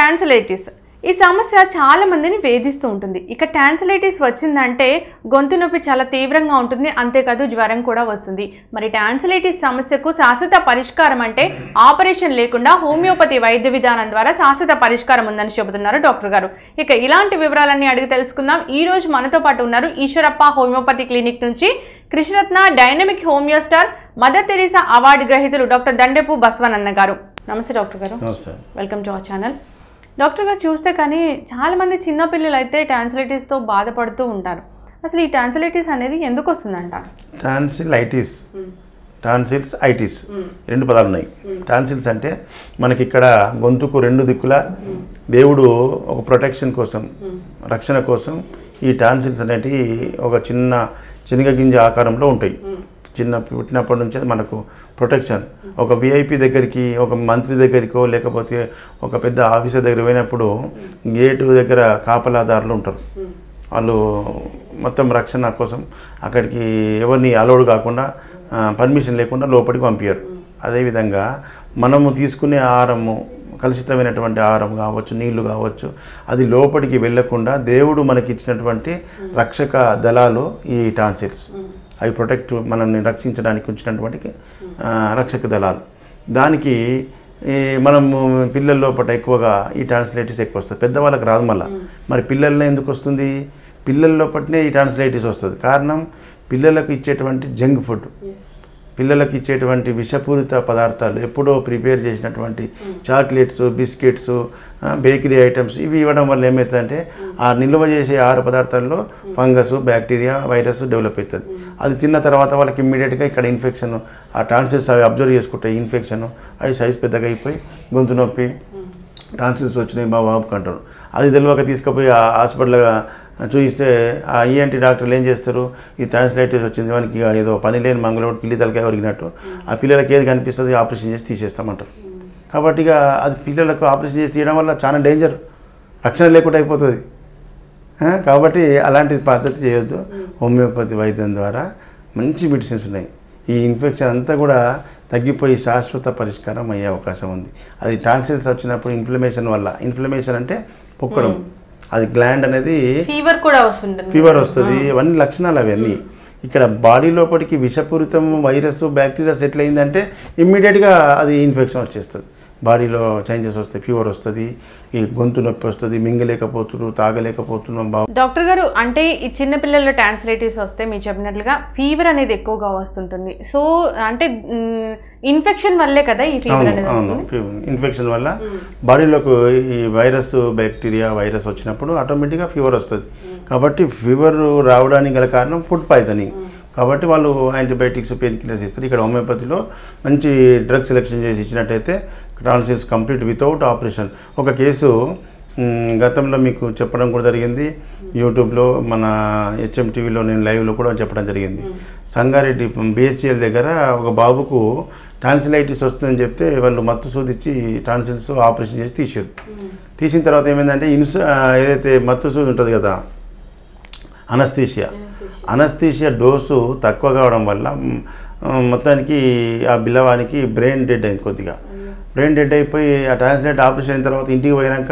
Tonsillitis ఈ సమస్య చాలా మందిని వేధిస్తూ ఉంటుంది ఇక టాన్సిలైటిస్ వచ్చిందంటే గొంతు నొప్పి చాలా తీవ్రంగా ఉంటుంది అంతేకాదు జ్వరం కూడా వస్తుంది మరి టాన్సిలైటిస్ సమస్యకు శాశ్వత పరిష్కారం అంటే ఆపరేషన్ లేకుండా హోమియోపతి వైద్య విధానం ద్వారా శాశ్వత పరిష్కారం ఉందని చెబుతున్నారు డాక్టర్ గారు ఇక ఇలాంటి వివరాలన్నీ అడిగి తెలుసుకుందాం ఈ రోజు మనతో పాటు ఉన్నారు ఈశ్వరప్ప హోమియోపతి క్లినిక్ నుంచి Krishnaratna dynamic homeo star Mother Teresa award గ్రహీతలు డాక్టర్ దండెపు బస్వనన్న గారు నమస్తే డాక్టర్ గారు నమస్తే welcome to our channel doctor garu చూస్తే కానీ చాలామంది చిన్నపిల్లలు అయితే టాన్సిలైటిస్తో బాధపడుతూ ఉంటారు అసలు ఈ టాన్సిలైటిస్ అనేది ఎందుకు వస్తుందంట టాన్సిలైటిస్ టాన్సిల్స్ ఐటిస్ రెండు పదాలు ఉన్నాయి టాన్సిల్స్ అంటే మనకి ఇక్కడ గొంతుకు రెండు దిక్కుల దేవుడు ఒక ప్రొటెక్షన్ కోసం రక్షణ కోసం ఈ టాన్సిల్స్ అనేటివి ఒక చిన్న చిన్నగ గింజ ఆకారంలో ఉంటాయి చిన్న పుట్టినప్పటి నుంచే మనకు ప్రొటెక్షన్ ఒక విఐపి దగ్గరికి ఒక మంత్రి దగ్గరికో లేకపోతే ఒక పెద్ద ఆఫీసర్ దగ్గర పోయినప్పుడు గేటు దగ్గర కాపలాదారులు ఉంటారు వాళ్ళు మొత్తం రక్షణ కోసం అక్కడికి ఎవరిని అలౌడ్ కాకుండా పర్మిషన్ లేకుండా లోపలికి పంపించారు అదేవిధంగా మనము తీసుకునే ఆహారము కలుషితమైనటువంటి ఆహారం కావచ్చు నీళ్లు కావచ్చు అది లోపలికి వెళ్ళకుండా దేవుడు మనకి ఇచ్చినటువంటి రక్షక దళాలు ఈ టాన్సిల్స్ అవి ప్రొటెక్ట్ మనల్ని రక్షించడానికి ఉంచినటువంటి ఆ, రక్షక దళాలు దానికి ఈ మనము పిల్లల లోపల ఎక్కువగా ఈ ట్రాన్స్లైటిస్ ఎక్కువ వస్తుంది పెద్దవాళ్ళకి రాదు మళ్ళీ మరి పిల్లల్లో ఎందుకు వస్తుంది పిల్లల లోపలనే ఈ ట్రాన్స్లైటిస్ వస్తుంది కారణం పిల్లలకు ఇచ్చేటువంటి జంక్ ఫుడ్ పిల్లలకి ఇచ్చేటువంటి విషపూరిత పదార్థాలు ఎప్పుడో ప్రిపేర్ చేసినటువంటి చాక్లెట్స్ బిస్కెట్స్ బేకరీ ఐటమ్స్ ఇవి ఇవ్వడం వల్ల ఏమవుతుందంటే ఆ నిల్వ చేసే ఆహార పదార్థాల్లో ఫంగస్ బ్యాక్టీరియా వైరస్ డెవలప్ అవుతుంది అది తిన్న తర్వాత వాళ్ళకి ఇమ్మీడియట్గా ఇక్కడ ఇన్ఫెక్షన్ ఆ టాన్సిల్స్ అవి అబ్జర్వ్ చేసుకుంటాయి ఇన్ఫెక్షన్ అవి సైజ్ పెద్దగా అయిపోయి గొంతు నొప్పి టాన్సిల్స్ వచ్చినాయి మా బాబుకి అంటారు అది తెలియక తీసుకుపోయి ఆ హాస్పిటల్ చూపిస్తే ఆ ఈఎన్టీ డాక్టర్లు ఏం చేస్తారు ఈ ట్రాన్స్లైటిస్ వచ్చింది వానికి ఇక ఏదో పని లేని మంగళవాడు పిల్లి తలకాయ ఒరిగినట్టు ఆ పిల్లలకి ఏది కనిపిస్తుంది ఆపరేషన్ చేసి తీసేస్తామంటారు కాబట్టి ఇక అది పిల్లలకు ఆపరేషన్ చేసి తీయడం వల్ల చాలా డేంజర్ రక్షణ లేకుండా అయిపోతుంది ఆ, కాబట్టి అలాంటి పద్ధతి చేయొద్దు హోమియోపతి వైద్యం ద్వారా మంచి మెడిసిన్స్ ఉన్నాయి ఈ ఇన్ఫెక్షన్ అంతా కూడా తగ్గిపోయి శాశ్వత పరిష్కారం అయ్యే అవకాశం ఉంది అది టాన్సిల్స్ వచ్చినప్పుడు ఇన్ఫ్లమేషన్ వల్ల ఇన్ఫ్లమేషన్ అంటే పొక్కడం అది గ్లాండ్ అనేది ఫీవర్ కూడా వస్తుంటుంది ఫీవర్ వస్తుంది ఇవన్నీ లక్షణాలు అవన్నీ ఇక్కడ బాడీ లోపలికి విషపూరితం వైరస్ బ్యాక్టీరియా సెటిల్ అయిందంటే ఇమ్మీడియట్గా అది ఇన్ఫెక్షన్ వచ్చేస్తుంది బాడీలో చేంజెస్ వస్తాయి ఫీవర్ వస్తుంది ఈ గొంతు నొప్పి వస్తుంది మింగలేకపోతున్నారు తాగలేకపోతున్నాం బా డాక్టర్ గారు అంటే ఈ చిన్న పిల్లల్లో టాన్సిలైటిస్ వస్తే మీరు చెప్పినట్లుగా ఫీవర్ అనేది ఎక్కువగా వస్తుంటుంది సో అంటే ఇన్ఫెక్షన్ వల్లే కదా ఈ ఫీవర్ అవును అనేది అవును వస్తుంది ఇన్ఫెక్షన్ వల్ల బాడీలోకి ఈ వైరస్ బ్యాక్టీరియా వైరస్ వచ్చినప్పుడు ఆటోమేటిక్గా ఫీవర్ వస్తుంది కాబట్టి ఫీవర్ రావడానికి గల కారణం ఫుడ్ పాయిజనింగ్ కాబట్టి వాళ్ళు యాంటీబయాటిక్స్ పెయిన్ కిల్లర్స్ ఇస్తారు ఇక్కడ హోమియోపతిలో మంచి డ్రగ్ సెలెక్షన్ చేసి ఇచ్చినట్టయితే ట్రాన్సిస్ కంప్లీట్ వితౌట్ ఆపరేషన్ ఒక కేసు మ్, గతంలో మీకు చెప్పడం కూడా జరిగింది యూట్యూబ్లో మన హెచ్ఎం టీవీలో నేను లైవ్లో కూడా చెప్పడం జరిగింది సంగారెడ్డి బిహెచ్ఎల్ దగ్గర ఒక బాబుకు టాన్సిలైటిస్ వస్తుందని చెప్తే వాళ్ళు మత్తు సూదిచ్చి టాన్సిల్స్ ఆపరేషన్ చేసి తీసారు తీసిన తర్వాత ఏమైందంటే ఇన్సు ఆ, ఏదైతే మత్తు సూది ఉంటుంది కదా అనస్థీషియా అనస్థీషియా డోసు తక్కువ కావడం వల్ల మ్, ఆ, మొత్తానికి ఆ బిల్లవానికి బ్రెయిన్ డెడ్ అయింది కొద్దిగా బ్రెయిన్ డెడ్ అయిపోయి ఆ ట్రాన్స్లేట్ ఆపరేషన్ అయిన తర్వాత ఇంటికి పోయినాక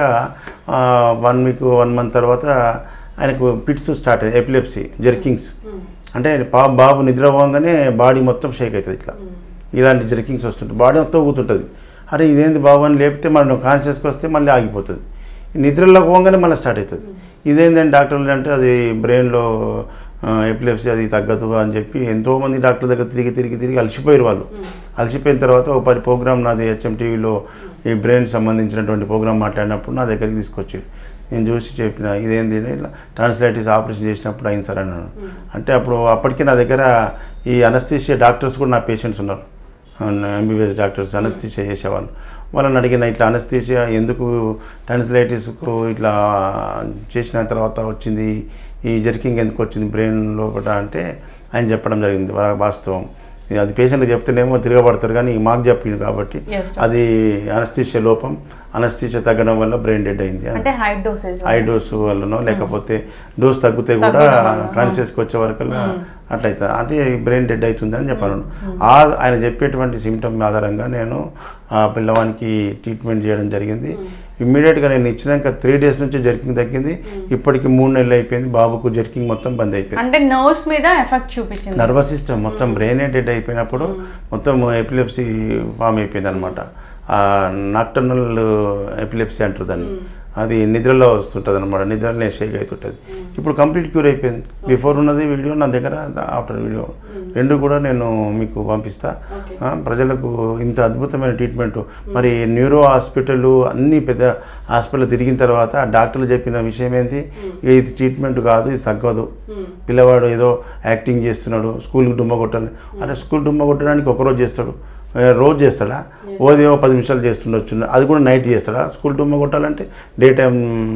వన్ వీక్ వన్ మంత్ తర్వాత ఆయనకు పిట్స్ స్టార్ట్ అయ్యాయి ఎపిలెప్సీ జర్కింగ్స్ అంటే పా బాబు నిద్ర పోగానే బాడీ మొత్తం షేక్ అవుతుంది ఇట్లా ఇలాంటి జర్కింగ్స్ వస్తుంటాయి బాడీ మొత్తం ఊగుతుంటుంది అరే ఇదేంది బాబు అని లేపితే మనం కాన్షియస్కి వస్తే మళ్ళీ ఆగిపోతుంది నిద్రలో పోగానే మళ్ళీ స్టార్ట్ అవుతుంది ఇదేంటంటే డాక్టర్లు అంటే అది బ్రెయిన్లో ఎపిలెప్సీ అది తగ్గదు అని చెప్పి ఎంతోమంది డాక్టర్ దగ్గర తిరిగి తిరిగి తిరిగి అలసిపోయారు వాళ్ళు అలసిపోయిన తర్వాత ఒక పది ప్రోగ్రామ్ నాది హెచ్ఎం టీవీలో ఈ బ్రెయిన్ సంబంధించినటువంటి ప్రోగ్రామ్ మాట్లాడినప్పుడు నా దగ్గరికి తీసుకొచ్చారు నేను చూసి చెప్పిన ఇదేంది ఇట్లా ట్రాన్స్లైటిస్ ఆపరేషన్ చేసినప్పుడు అయింది సార్ అన్నాను అంటే అప్పుడు అప్పటికే నా దగ్గర ఈ అనస్థీషియా డాక్టర్స్ కూడా నా పేషెంట్స్ ఉన్నారు ఎంబీబీఎస్ డాక్టర్స్ అనస్థీషియా చేసేవాళ్ళు వాళ్ళని అడిగిన ఇట్లా అనస్థీషియా ఎందుకు టాన్సిలైటిస్కు ఇట్లా చేసిన తర్వాత వచ్చింది ఈ జర్కింగ్ ఎందుకు వచ్చింది బ్రెయిన్ లోపల అంటే ఆయన చెప్పడం జరిగింది వా- వాస్తవం ఇది అది పేషెంట్కి చెప్తేనేమో తిరగబడతారు కానీ మాకు చెప్పింది కాబట్టి Yes, doctor. అది అనస్థీషియా లోపం అనస్థీషియా తగ్గడం వల్ల బ్రెయిన్ డెడ్ అయింది అంటే హై డోసేజ్ హై డోస్ వల్లనో లేకపోతే డోస్ తగ్గితే కూడా తగ్గడం వల్ల. కాన్షియస్కి వచ్చే వరకల్లా అట్లయితే అంటే బ్రెయిన్ డెడ్ అవుతుంది అని చెప్పాను ఆ ఆయన చెప్పేటువంటి సిమ్టమ్ ఆధారంగా నేను ఆ పిల్లవానికి ట్రీట్మెంట్ చేయడం జరిగింది ఇమ్మీడియట్గా నేను ఇచ్చినాక త్రీ డేస్ నుంచి జర్కింగ్ తగ్గింది ఇప్పటికి మూడు నెలలు అయిపోయింది బాబుకు జర్కింగ్ మొత్తం బంద్ అయిపోయింది అంటే నర్వ్స్ మీద ఎఫెక్ట్ చూపించింది నర్వస్ సిస్టమ్ మొత్తం బ్రెయిన్ డెడ్ అయిపోయినప్పుడు మొత్తం ఎపిలెప్సీ ఫామ్ అయిపోయింది అనమాట నాక్టర్నల్ ఎపిలెప్సీ అంటారు దాన్ని అది నిద్రలో వస్తుంటుంది అనమాట నిద్రలోనే షేక్ అవుతుంటుంది ఇప్పుడు కంప్లీట్ క్యూర్ అయిపోయింది బిఫోర్ ఉన్నది వీడియో నా దగ్గర ఆఫ్టర్ వీడియో రెండు కూడా నేను మీకు పంపిస్తా ఆ, ప్రజలకు ఇంత అద్భుతమైన ట్రీట్మెంట్ మరి న్యూరో హాస్పిటల్ అన్ని పెద్ద హాస్పిటల్ తిరిగిన తర్వాత ఆ డాక్టర్లు చెప్పిన విషయం ఏంటి ఇది ట్రీట్మెంట్ కాదు ఇది తగ్గదు పిల్లవాడు ఏదో యాక్టింగ్ చేస్తున్నాడు స్కూల్కి డుమ్మ కొట్టాలి అరే స్కూల్ డుమ్మ కొట్టడానికి ఒకరోజు చేస్తాడు ఏ, రోజు చేస్తాడా ఓదేమో పది నిమిషాలు చేస్తుండొచ్చు అది కూడా నైట్ చేస్తాడా స్కూల్ డుమ్మ కొట్టాలంటే డే టైం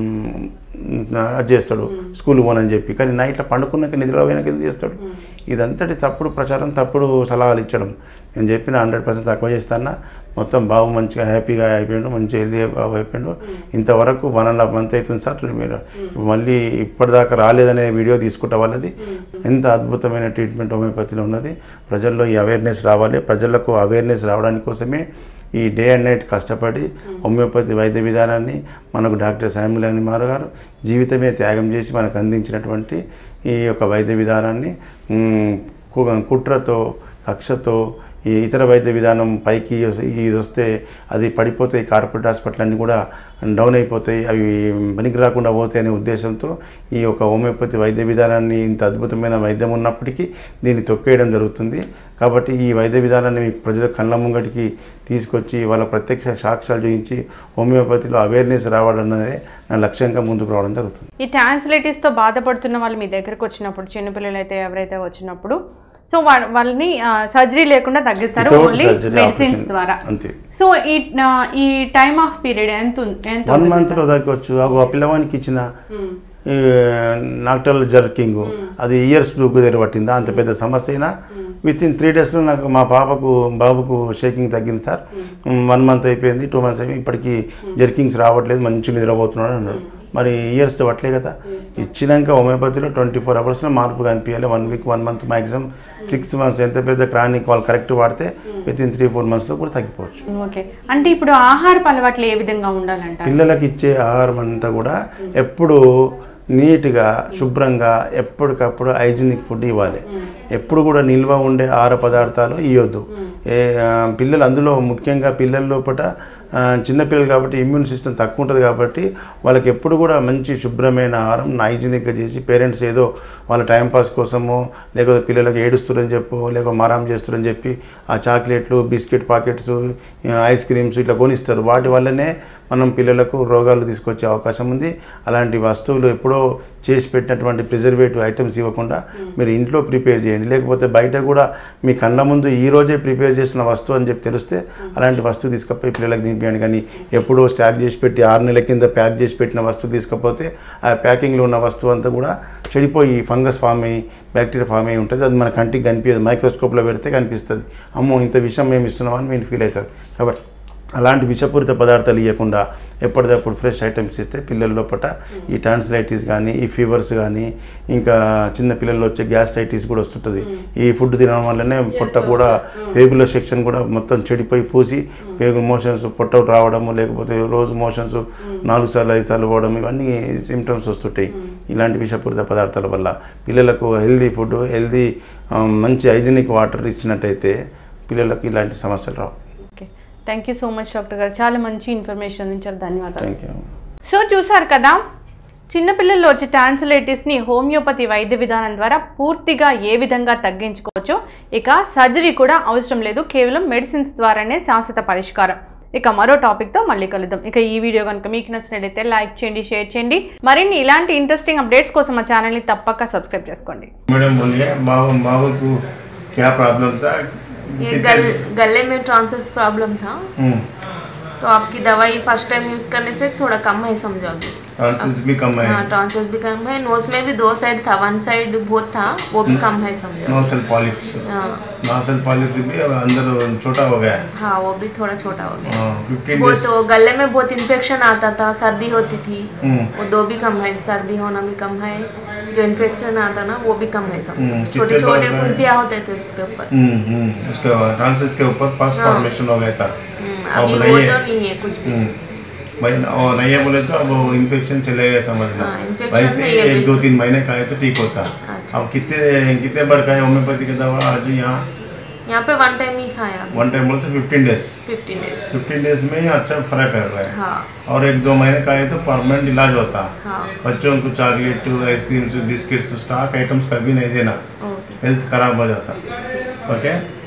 అది చేస్తాడు స్కూల్ పోనని చెప్పి కానీ నైట్లో పండుకున్నాక నిద్ర పోయినాక ఇది చేస్తాడు ఇదంతటి తప్పుడు ప్రచారం తప్పుడు సలహాలు ఇచ్చడం నేను చెప్పిన హండ్రెడ్ పర్సెంట్ తక్కువ చేస్తానా మొత్తం బాబు మంచిగా హ్యాపీగా అయిపోయాడు మంచి హెల్దీ బాబు అయిపోయాడు ఇంతవరకు వన్ అండ్ హాఫ్ మంత్ అవుతుంది సార్ మీరు మళ్ళీ ఇప్పటిదాకా రాలేదనే వీడియో తీసుకుంటా వాళ్ళది ఎంత అద్భుతమైన ట్రీట్మెంట్ హోమియోపతిలో ఉన్నది ప్రజల్లో ఈ అవేర్నెస్ రావాలి ప్రజలకు అవేర్నెస్ రావడానికి కోసమే ఈ డే అండ్ నైట్ కష్టపడి హోమియోపతి వైద్య విధానాన్ని మనకు డాక్టర్ శామ్యుల్ మారు గారు జీవితమే త్యాగం చేసి మనకు అందించినటువంటి ఈ యొక్క వైద్య విధానాన్ని మ్, కు- కుట్రతో కక్షతో ఈ ఇతర వైద్య విధానం పైకి ఇది వస్తే అది పడిపోతాయి కార్పొరేట్ హాస్పిటల్ అన్నీ కూడా డౌన్ అయిపోతాయి అవి పనికి రాకుండా పోతాయి అనే ఉద్దేశంతో ఈ యొక్క హోమియోపతి వైద్య విధానాన్ని ఇంత అద్భుతమైన వైద్యం ఉన్నప్పటికీ దీన్ని తొక్కేయడం జరుగుతుంది కాబట్టి ఈ వైద్య విధానాన్ని మీ ప్రజల కళ్ళ ముంగటికి తీసుకొచ్చి వాళ్ళ ప్రత్యక్ష సాక్ష్యాలు చూపించి హోమియోపతిలో అవేర్నెస్ రావాలన్నదే నా లక్ష్యంగా ముందుకు రావడం జరుగుతుంది ఈ ట్రాన్స్లేటివ్స్తో బాధపడుతున్న వాళ్ళు మీ దగ్గరకు వచ్చినప్పుడు చిన్నపిల్లలు అయితే ఎవరైతే వచ్చినప్పుడు సో వా- వాళ్ళని సర్జరీ లేకుండా తగ్గిస్తారు Without only surgery, medicines operation. ద్వారా అంతే సో ఈ ఆ, ఈ టైమ్ ఆఫ్ పీరియడ్ ఎంత ఉం- ఎంత వన్ ఉంటుంది? మంత్లో తగ్గవచ్చు ఆ పిల్లవానికి ఇచ్చిన ఈ నాక్టల్ జర్కింగ్ అది ఇయర్స్ కుదిరి పట్టిందా అంత పెద్ద సమస్య అయినా విత్ ఇన్ త్రీ డేస్లో నాకు మా పాపకు బాబుకు షేకింగ్ తగ్గింది సార్ వన్ మంత్ అయిపోయింది టూ మంత్స్ అయిపోయింది ఇప్పటికీ జర్కింగ్స్ రావట్లేదు మంచి నిద్రపోతున్నాడు అన్నాడు మరి ఇయర్స్ పట్టలే కదా ఇచ్చినాక హోమియోపతిలో ట్వంటీ ఫోర్ అవర్స్లో మార్పు కనిపించాలి one week one month maximum six months ఎంత పెద్ద క్రానిక్ వాళ్ళు కరెక్ట్ వాడితే విత్ ఇన్ త్రీ ఫోర్ మంత్స్లో కూడా తగ్గిపోవచ్చు ఓకే అంటే ఇప్పుడు ఆహారపు అలవాట్లు ఏ విధంగా ఉండాలంట పిల్లలకి ఇచ్చే ఆహారం అంతా కూడా ఎప్పుడు నీట్గా శుభ్రంగా ఎప్పటికప్పుడు హైజీనిక్ ఫుడ్ ఇవ్వాలి ఎప్పుడు కూడా నిల్వ ఉండే ఆహార పదార్థాలు ఇవ్వద్దు ఏ ఆ, పిల్లలు అందులో ముఖ్యంగా పిల్లల లోపల ఆ, చిన్నపిల్లలు కాబట్టి ఇమ్యూన్ సిస్టమ్ తక్కువ ఉంటుంది కాబట్టి వాళ్ళకి ఎప్పుడు కూడా మంచి శుభ్రమైన ఆహారం హైజీనిక్గా చేసి పేరెంట్స్ ఏదో వాళ్ళ టైంపాస్ కోసమో లేకపోతే పిల్లలకు ఏడుస్తున్నారని చెప్పు లేకపోతే మారాం చేస్తున్నారని చెప్పి ఆ చాక్లెట్లు బిస్కెట్ పాకెట్స్ ఐస్ క్రీమ్స్ ఇట్లా కొనిస్తారు వాటి వల్లనే మనం పిల్లలకు రోగాలు తీసుకొచ్చే అవకాశం ఉంది అలాంటి వస్తువులు ఎప్పుడో చేసి పెట్టినటువంటి ప్రిజర్వేటివ్ ఐటమ్స్ ఇవ్వకుండా మీరు ఇంట్లో ప్రిపేర్ చేయండి లేకపోతే బయట కూడా మీ కళ్ళ ముందు ఈ రోజే ప్రిపేర్ చేసిన వస్తువు అని చెప్పి తెలిస్తే అలాంటి వస్తువు తీసుకపోయి పిల్లలకు దింపియండి కానీ ఎప్పుడో స్టాక్ చేసి పెట్టి ఆరు నెలల కింద ప్యాక్ చేసి పెట్టిన వస్తువు తీసుకపోతే ఆ ప్యాకింగ్లో ఉన్న వస్తువు అంతా కూడా చెడిపోయి ఫంగస్ ఫామ్ అయ్యి బ్యాక్టీరియా ఫామ్ అయ్యి ఉంటుంది అది మన కంటికి కనిపించదు మైక్రోస్కోప్లో పెడితే కనిపిస్తుంది అమ్మో ఇంత విషయం మేము ఇస్తున్నామని మీరు ఫీల్ అవుతారు కాబట్టి అలాంటి విషపూరిత పదార్థాలు ఇవ్వకుండా ఎప్పటికప్పుడు ఫ్రెష్ ఐటమ్స్ ఇస్తే పిల్లల లోపల ఈ టాన్సిలైటిస్ కానీ ఈ ఫీవర్స్ కానీ ఇంకా చిన్న పిల్లల్లో వచ్చే గ్యాస్ట్రైటిస్ కూడా వస్తుంటుంది ఈ ఫుడ్ తినడం వల్లనే పొట్ట కూడా పేగుల సెక్షన్ కూడా మొత్తం చెడిపోయి పూసి పేగు మోషన్స్ పొట్ట రావడము లేకపోతే రోజు మోషన్స్ నాలుగు సార్లు ఐదు సార్లు పోవడం ఇవన్నీ సిమ్టమ్స్ వస్తుంటాయి ఇలాంటి విషపూరిత పదార్థాల వల్ల పిల్లలకు హెల్దీ ఫుడ్ హెల్దీ మంచి హైజీనిక్ వాటర్ ఇచ్చినట్టయితే పిల్లలకు ఇలాంటి సమస్యలు రావు okay thank you so much doctor garu చాలా మంచి ఇన్ఫర్మేషన్ అందించారు ధన్యవాదాలు థ్యాంక్ యూ సో చూసారు కదా చిన్నపిల్లల్లో వచ్చే టాన్సిలైటిస్ని హోమియోపతి వైద్య విధానం ద్వారా పూర్తిగా ఏ విధంగా తగ్గించుకోవచ్చో ఇక సర్జరీ కూడా అవసరం లేదు కేవలం మెడిసిన్స్ ద్వారానే శాశ్వత పరిష్కారం ఇక మరో టాపిక్తో మళ్ళీ కలుద్దాం ఇక ఈ వీడియో కనుక మీకు నచ్చినట్లయితే లైక్ చేయండి షేర్ చేయండి మరిన్ని ఇలాంటి ఇంట్రెస్టింగ్ అప్డేట్స్ కోసం మా ఛానల్ని తప్పక సబ్స్క్రైబ్ చేసుకోండి मैडम बोलिए बाबू बाबू को क्या प्रॉब्लम था ये गल गले में ट्रांसस प्रॉब्लम था हम्म, तो आपकी दवाई फर्स्ट टाइम यूज़ करने से थोड़ा कम है समझो अभी टॉन्सिल्स भी कम है हाँ ट्रांसस भी कम है नोज में भी दो साइड था वन साइड बहुत था वो भी कम है समझो नोसल पॉलिप्स हाँ नोसल पॉलिप्स भी अब अंदर छोटा हो गया है हाँ वो भी थोड़ा छोटा हो गया फिफ्टीन वो डेज तो गले में बहुत इन्फेक्शन आता था सर्दी होती थी हम्म, वो दो भी कम है सर्दी होना भी कम है जो इन्फेक्शन आता ना वो भी कम है सब हम्म, छोटे कितने छोटे बार- फुंसिया होते थे उसके ऊपर हम्म, हम्म, उसके टॉन्सिल्स के ऊपर पस हाँ। फॉर्मेशन हो गया था हम्म, अब अभी नहीं वो है तो नहीं है कुछ भी हम्म। भाई और नहीं है बोले तो अब इन्फेक्शन चलेगा समझना हाँ, infection वैसे नहीं है एक दो बिल्कुल। तीन महीने का है तो ठीक होता अच्छा। अब कितने कितने बार का है होम्योपैथी की दवा आज यहाँ यहाँ पे वन टाइम ही खाया वन टाइम बोलते fifteen days fifteen days fifteen days में ही अच्छा फर्क कर रहा है हाँ और एक दो महीने का है तो परमानेंट इलाज होता हाँ बच्चों को chocolate ice cream biscuits stock items कभी नहीं देना ओके हेल्थ खराब हो जाता ओके